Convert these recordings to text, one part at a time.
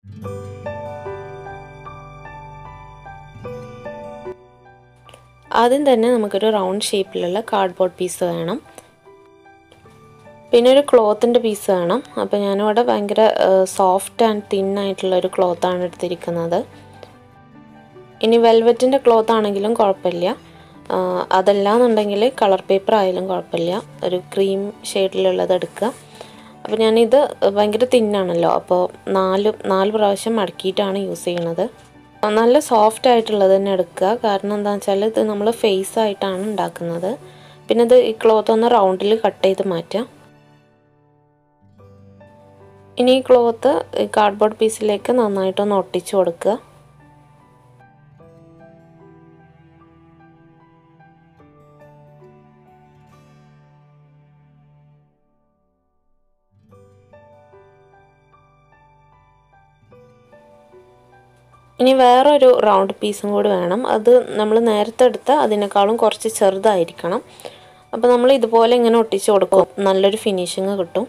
ആദ്യം തന്നെ നമുക്കൊരു റൗണ്ട് ഷേപ്പിലുള്ള കാർഡ്ബോർഡ് പീസ് വേണം പിന്നെ ഒരു ക്ലോത്തിൻ്റെ പീസ് വേണം അപ്പോൾ ഞാനിവിടെ ഭയങ്കര സോഫ്റ്റ് ആൻഡ് തിൻ ആയിട്ടുള്ള ഒരു ക്ലോത്താണ് എടുത്തിരിക്കുന്നത് ഇനി വെൽവെറ്റിൻ്റെ ക്ലോത്ത് ആണെങ്കിലും കുഴപ്പമില്ല അതല്ലാന്നുണ്ടെങ്കിൽ കളർ പേപ്പർ ആയാലും കുഴപ്പമില്ല ഒരു ക്രീം ഷെയ്ഡിലുള്ളത് എടുക്കുക അപ്പോൾ ഞാനിത് ഭയങ്കര തിന്നാണല്ലോ അപ്പോൾ നാല് നാല് പ്രാവശ്യം മടക്കിയിട്ടാണ് യൂസ് ചെയ്യണത് നല്ല സോഫ്റ്റ് ആയിട്ടുള്ളത് തന്നെ എടുക്കുക കാരണം എന്താണെന്ന് വെച്ചാൽ ഇത് നമ്മൾ ഫേസ് ആയിട്ടാണ് ഉണ്ടാക്കുന്നത് പിന്നെ ഇത് ഈ ക്ലോത്ത് ഒന്ന് റൗണ്ടിൽ കട്ട് ചെയ്ത് മാറ്റാം ഇനി ഈ ക്ലോത്ത് കാർഡ്ബോർഡ് പീസിലേക്ക് നന്നായിട്ടൊന്ന് ഒട്ടിച്ചു കൊടുക്കുക ഇനി വേറൊരു റൗണ്ട് പീസും കൂടി വേണം അത് നമ്മൾ നേരത്തെ എടുത്ത അതിനേക്കാളും കുറച്ച് ചെറുതായിരിക്കണം അപ്പോൾ നമ്മൾ ഇതുപോലെ ഇങ്ങനെ ഒട്ടിച്ച് കൊടുക്കും നല്ലൊരു ഫിനിഷിങ് കിട്ടും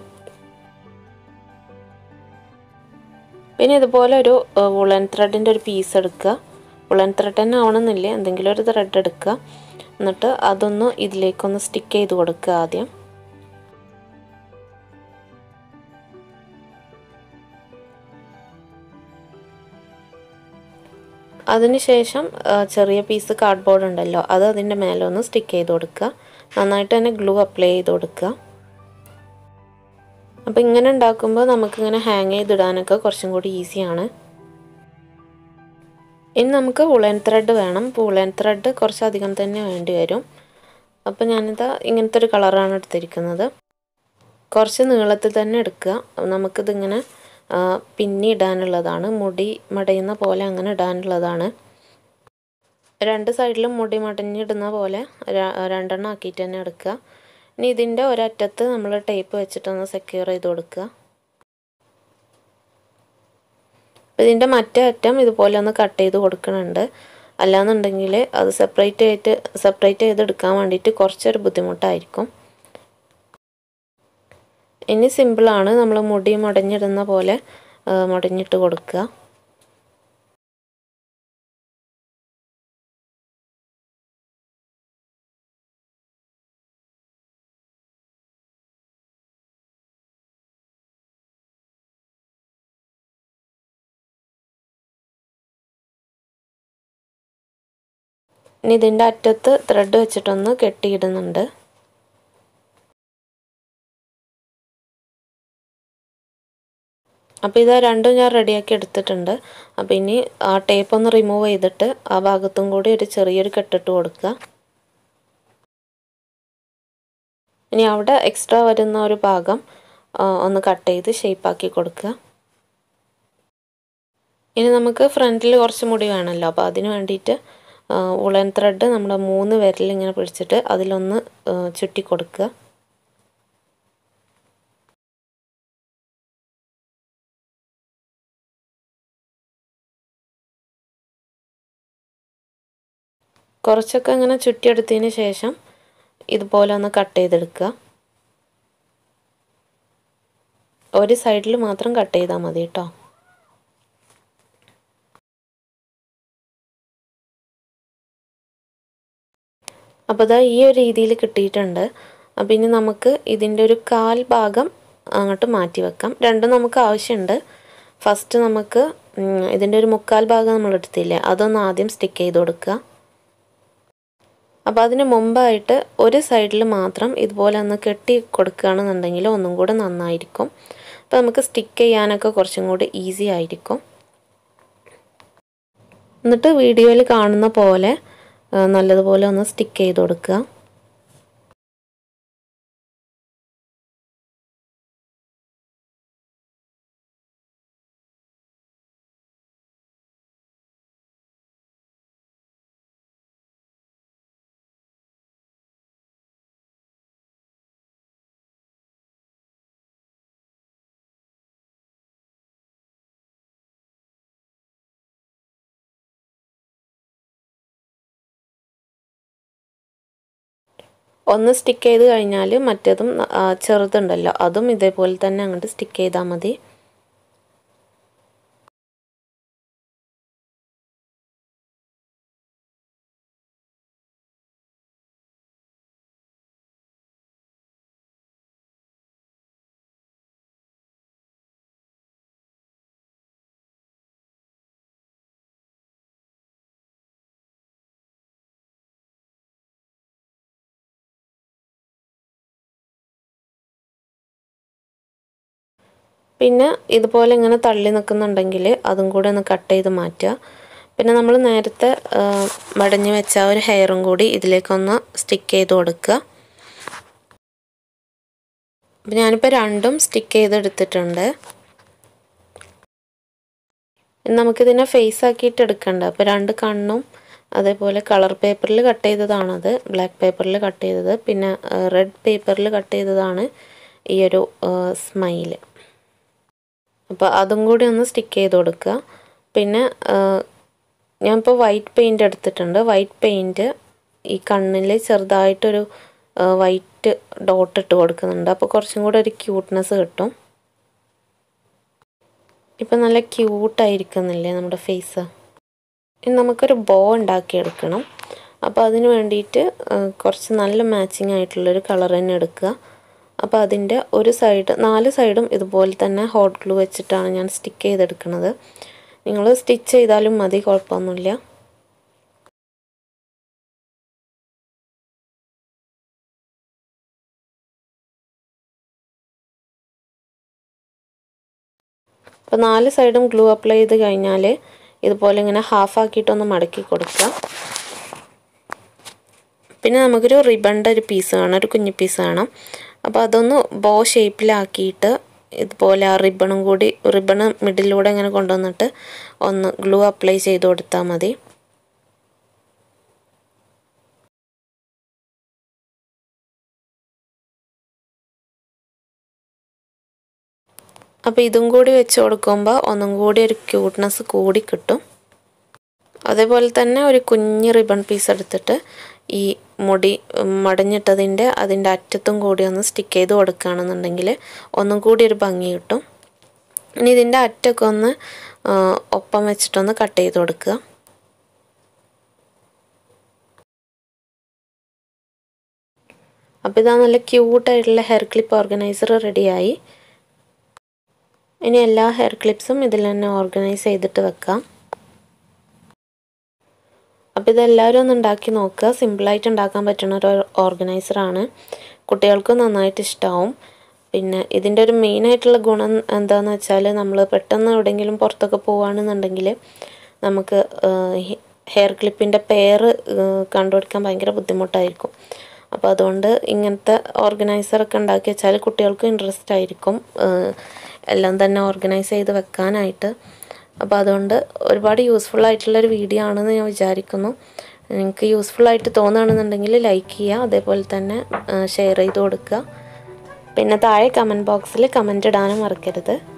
പിന്നെ ഇതുപോലെ ഒരു വുളൻ ത്രെഡിൻ്റെ ഒരു പീസ് എടുക്കുക വുളൻ ത്രെഡ് തന്നെ ആവണമെന്നില്ല എന്തെങ്കിലും ഒരു ത്രെഡ് എടുക്കുക എന്നിട്ട് അതൊന്ന് ഇതിലേക്കൊന്ന് സ്റ്റിക്ക് ചെയ്ത് കൊടുക്കുക ആദ്യം അതിനുശേഷം ചെറിയ പീസ് കാർഡ്ബോർഡ് ഉണ്ടല്ലോ അത് അതിൻ്റെ മേലെ ഒന്ന് സ്റ്റിക്ക് ചെയ്ത് കൊടുക്കുക നന്നായിട്ട് തന്നെ ഗ്ലൂ അപ്ലൈ ചെയ്ത് കൊടുക്കുക അപ്പോൾ ഇങ്ങനെ ഉണ്ടാക്കുമ്പോൾ നമുക്കിങ്ങനെ ഹാങ് ചെയ്തിടാനൊക്കെ കുറച്ചും കൂടി ഈസിയാണ് ഇനി നമുക്ക് വുളൻ ത്രെഡ് വേണം വുളൻ ത്രെഡ് കുറച്ചധികം തന്നെ വേണ്ടി വരും അപ്പോൾ ഞാനിത് ഇങ്ങനത്തെ ഒരു കളറാണ് എടുത്തിരിക്കുന്നത് കുറച്ച് നീളത്തിൽ തന്നെ എടുക്കുക നമുക്കിതിങ്ങനെ പിന്നി ഇടാനുള്ളതാണ് മുടി മടയുന്ന പോലെ അങ്ങനെ ഇടാനുള്ളതാണ് രണ്ട് സൈഡിലും മുടി മടഞ്ഞിടുന്ന പോലെ രണ്ടെണ്ണം ആക്കിയിട്ട് തന്നെ എടുക്കുക ഇനി ഇതിൻ്റെ ഒരറ്റത്ത് നമ്മൾ ടേപ്പ് വെച്ചിട്ടൊന്ന് സെക്യൂർ ചെയ്ത് കൊടുക്കുക ഇതിൻ്റെ മറ്റേ അറ്റം ഇതുപോലെ ഒന്ന് കട്ട് ചെയ്ത് കൊടുക്കുന്നുണ്ട് അല്ലാന്നുണ്ടെങ്കിൽ അത് സെപ്പറേറ്റ് ആയിട്ട് സെപ്പറേറ്റ് ചെയ്ത് എടുക്കാൻ വേണ്ടിയിട്ട് കുറച്ചൊരു ബുദ്ധിമുട്ടായിരിക്കും ഇനി സിമ്പിളാണ് നമ്മൾ മുടി മുടഞ്ഞിടുന്ന പോലെ മുടഞ്ഞിട്ട് കൊടുക്കുക ഇനി ഇതിൻ്റെ അറ്റത്ത് ത്രെഡ് വെച്ചിട്ടൊന്ന് കെട്ടിയിടുന്നുണ്ട് അപ്പോൾ ഇത് രണ്ടും ഞാൻ റെഡിയാക്കി എടുത്തിട്ടുണ്ട് അപ്പോൾ ഇനി ആ ടേപ്പ് ഒന്ന് റിമൂവ് ചെയ്തിട്ട് ആ ഭാഗത്തും കൂടി ഒരു ചെറിയൊരു കെട്ടിട്ട് കൊടുക്കുക ഇനി അവിടെ എക്സ്ട്രാ വരുന്ന ഒരു ഭാഗം ഒന്ന് കട്ട് ചെയ്ത് ഷേപ്പാക്കി കൊടുക്കുക ഇനി നമുക്ക് ഫ്രണ്ടിൽ കുറച്ച് മുടി വേണമല്ലോ അപ്പോൾ അതിന് വേണ്ടിയിട്ട് ഉളൻ ത്രെഡ് നമ്മുടെ മൂന്ന് വിരൽ ഇങ്ങനെ പിടിച്ചിട്ട് അതിലൊന്ന് ചുറ്റി കൊടുക്കുക കുറച്ചൊക്കെ ഇങ്ങനെ ചുറ്റിയെടുത്തതിന് ശേഷം ഇതുപോലെ ഒന്ന് കട്ട് ചെയ്തെടുക്കുക ഒരു സൈഡിൽ മാത്രം കട്ട് ചെയ്താൽ മതി കേട്ടോ അപ്പോൾ ഇതാ ഈ ഒരു രീതിയിൽ കിട്ടിയിട്ടുണ്ട് അപ്പോൾ ഇനി നമുക്ക് ഇതിൻ്റെ ഒരു കാൽ ഭാഗം അങ്ങോട്ട് മാറ്റി വെക്കാം രണ്ടും നമുക്ക് ആവശ്യമുണ്ട് ഫസ്റ്റ് നമുക്ക് ഇതിൻ്റെ ഒരു മുക്കാൽ ഭാഗം നമ്മൾ എടുത്തില്ലേ അതൊന്ന് ആദ്യം സ്റ്റിക്ക് ചെയ്ത് കൊടുക്കുക അപ്പോൾ അതിന് മുമ്പായിട്ട് ഒരു സൈഡിൽ മാത്രം ഇതുപോലെ ഒന്ന് കെട്ടി കൊടുക്കുകയാണെന്നുണ്ടെങ്കിൽ ഒന്നും കൂടെ നന്നായിരിക്കും അപ്പോൾ നമുക്ക് സ്റ്റിക്ക് ചെയ്യാനൊക്കെ കുറച്ചും കൂടി ഈസി ആയിരിക്കും എന്നിട്ട് വീഡിയോയിൽ കാണുന്ന പോലെ നല്ലതുപോലെ ഒന്ന് സ്റ്റിക്ക് ചെയ്ത് കൊടുക്കുക ഒന്ന് സ്റ്റിക്ക് ചെയ്ത് കഴിഞ്ഞാൽ മറ്റേതും ചെറുതുണ്ടല്ലോ അതും ഇതേപോലെ തന്നെ അങ്ങോട്ട് സ്റ്റിക്ക് ചെയ്താൽ മതി പിന്നെ ഇതുപോലെ ഇങ്ങനെ തള്ളി നിൽക്കുന്നുണ്ടെങ്കിൽ അതും കൂടെ ഒന്ന് കട്ട് ചെയ്ത് മാറ്റുക പിന്നെ നമ്മൾ നേരത്തെ മടഞ്ഞു വെച്ച ആ ഒരു ഹെയറും കൂടി ഇതിലേക്കൊന്ന് സ്റ്റിക്ക് ചെയ്ത് കൊടുക്കുക അപ്പം ഞാനിപ്പോൾ രണ്ടും സ്റ്റിക്ക് ചെയ്തെടുത്തിട്ടുണ്ട് നമുക്കിതിനെ ഫേസ് ആക്കിയിട്ട് എടുക്കണ്ട അപ്പോൾ രണ്ട് കണ്ണും അതേപോലെ കളർ പേപ്പറിൽ കട്ട് ചെയ്തതാണത് ബ്ലാക്ക് പേപ്പറിൽ കട്ട് ചെയ്തത് പിന്നെ റെഡ് പേപ്പറിൽ കട്ട് ചെയ്തതാണ് ഈ ഒരു സ്മൈല് അപ്പോൾ അതും കൂടി ഒന്ന് സ്റ്റിക്ക് ചെയ്ത് കൊടുക്കുക പിന്നെ ഞാനിപ്പോൾ വൈറ്റ് പെയിൻ്റ് എടുത്തിട്ടുണ്ട് വൈറ്റ് പെയിൻറ്റ് ഈ കണ്ണിൽ ചെറുതായിട്ടൊരു വൈറ്റ് ഡോട്ട് ഇട്ട് കൊടുക്കുന്നുണ്ട് അപ്പോൾ കുറച്ചും കൂടെ ഒരു ക്യൂട്ട്നെസ് കിട്ടും ഇപ്പം നല്ല ക്യൂട്ടായിരിക്കുന്നില്ലേ നമ്മുടെ ഫേസ് ഇനി നമുക്കൊരു ബോ ഉണ്ടാക്കിയെടുക്കണം അപ്പോൾ അതിന് വേണ്ടിയിട്ട് കുറച്ച് നല്ല മാച്ചിങ് ആയിട്ടുള്ളൊരു കളർ തന്നെ എടുക്കുക അപ്പോൾ അതിൻ്റെ ഒരു സൈഡ് നാല് സൈഡും ഇതുപോലെ തന്നെ ഹോട്ട് ഗ്ലൂ വെച്ചിട്ടാണ് ഞാൻ സ്റ്റിക്ക് ചെയ്തെടുക്കുന്നത് നിങ്ങൾ സ്റ്റിച്ച് ചെയ്താലും മതി കുഴപ്പമൊന്നുമില്ല അപ്പോൾ നാല് സൈഡും ഗ്ലൂ അപ്ലൈ ചെയ്ത് കഴിഞ്ഞാൽ ഇതുപോലെ ഇങ്ങനെ ഹാഫ് ആക്കിയിട്ടൊന്ന് മടക്കി കൊടുക്കുക പിന്നെ നമുക്കൊരു റിബണിൻ്റെ ഒരു പീസ് വേണം ഒരു കുഞ്ഞു പീസ് വേണം അപ്പോൾ അതൊന്ന് ബോ ഷേപ്പിലാക്കിയിട്ട് ഇതുപോലെ ആ റിബണും കൂടി റിബണ് മിഡിലൂടെ ഇങ്ങനെ കൊണ്ടുവന്നിട്ട് ഒന്ന് ഗ്ലൂ അപ്ലൈ ചെയ്ത് കൊടുത്താൽ മതി അപ്പോൾ ഇതും കൂടി വെച്ച് കൊടുക്കുമ്പോൾ ഒന്നും കൂടി ഒരു ക്യൂട്ട്നെസ് കൂടി കിട്ടും അതേപോലെ തന്നെ ഒരു കുഞ്ഞ് റിബൺ പീസ് എടുത്തിട്ട് ഈ മുടി മടഞ്ഞിട്ടതിൻ്റെ അതിൻ്റെ അറ്റത്തും കൂടി ഒന്ന് സ്റ്റിക്ക് ചെയ്ത് കൊടുക്കുകയാണെന്നുണ്ടെങ്കിൽ ഒന്നും കൂടി ഒരു ഭംഗി കിട്ടും ഇനി ഇതിൻ്റെ അറ്റമൊക്കെ ഒന്ന് ഒപ്പം വെച്ചിട്ടൊന്ന് കട്ട് ചെയ്ത് കൊടുക്കുക അപ്പോൾ ഇതാ നല്ല ക്യൂട്ടായിട്ടുള്ള ഹെയർ ക്ലിപ്പ് ഓർഗനൈസർ റെഡിയായി ഇനി എല്ലാ ഹെയർ ക്ലിപ്സും ഇതിൽ തന്നെ ഓർഗനൈസ് ചെയ്തിട്ട് വെക്കാം അപ്പോൾ ഇതെല്ലാവരും ഒന്ന് ഉണ്ടാക്കി നോക്കുക സിമ്പിളായിട്ട് ഉണ്ടാക്കാൻ പറ്റുന്ന ഒരു ഓർഗനൈസറാണ് കുട്ടികൾക്ക് നന്നായിട്ട് ഇഷ്ടമാവും പിന്നെ ഇതിൻ്റെ ഒരു മെയിനായിട്ടുള്ള ഗുണം എന്താണെന്ന് വെച്ചാൽ നമ്മൾ പെട്ടെന്ന് എവിടെയെങ്കിലും പുറത്തൊക്കെ പോവുകയാണെന്നുണ്ടെങ്കിൽ നമുക്ക് ഹെയർ ക്ലിപ്പിൻ്റെ പെയർ കണ്ടുപിടിക്കാൻ ഭയങ്കര ബുദ്ധിമുട്ടായിരിക്കും അപ്പോൾ അതുകൊണ്ട് ഇങ്ങനത്തെ ഓർഗനൈസറൊക്കെ ഉണ്ടാക്കി വെച്ചാൽ കുട്ടികൾക്ക് ഇൻട്രസ്റ്റ് ആയിരിക്കും എല്ലാം തന്നെ ഓർഗനൈസ് ചെയ്ത് വെക്കാനായിട്ട് അപ്പോൾ അതുകൊണ്ട് ഒരുപാട് യൂസ്ഫുൾ ആയിട്ടുള്ളൊരു വീഡിയോ ആണെന്ന് ഞാൻ വിചാരിക്കുന്നു നിങ്ങൾക്ക് യൂസ്ഫുൾ ആയിട്ട് തോന്നുകയാണെന്നുണ്ടെങ്കിൽ ലൈക്ക് ചെയ്യുക അതേപോലെ തന്നെ ഷെയർ ചെയ്ത് കൊടുക്കുക പിന്നെ താഴെ കമൻറ്റ് ബോക്സിൽ കമൻറ്റ് ഇടാനും മറക്കരുത്